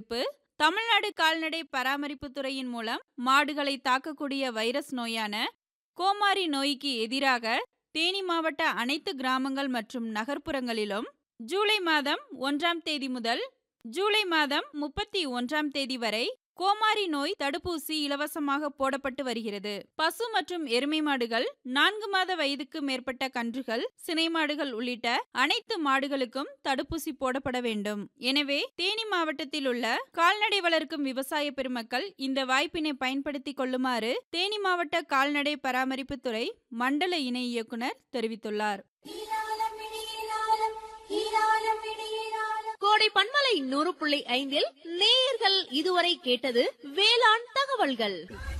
அறிவிப்பு தமிழ்நாடு கால்நடை பராமரிப்பு துறையின் மூலம் மாடுகளை தாக்கக்கூடிய வைரஸ் நோயான கோமாரி நோய்க்கு எதிராக தேனி மாவட்ட அனைத்து கிராமங்கள் மற்றும் நகர்ப்புறங்களிலும் ஜூலை மாதம் ஒன்றாம் தேதி முதல் ஜூலை மாதம் முப்பத்தி ஒன்றாம் தேதி வரை கோமாரி நோய் தடுப்பூசி இலவசமாக போடப்பட்டு வருகிறது பசு மற்றும் எருமை மாடுகள் நான்கு மாத வயதுக்கு மேற்பட்ட கன்றுகள் சினை மாடுகள் உள்ளிட்ட அனைத்து மாடுகளுக்கும் தடுப்பூசி போடப்பட வேண்டும் எனவே தேனி மாவட்டத்தில் உள்ள கால்நடை வளர்க்கும் விவசாய பெருமக்கள் இந்த வாய்ப்பினை பயன்படுத்திக் கொள்ளுமாறு தேனி மாவட்ட கால்நடை பராமரிப்பு துறை மண்டல இணை இயக்குனர் தெரிவித்துள்ளார் கோடை பண்பலை நூறு புள்ளி ஐந்தில் நேயர்கள் இதுவரை கேட்டது வேளாண் தகவல்கள்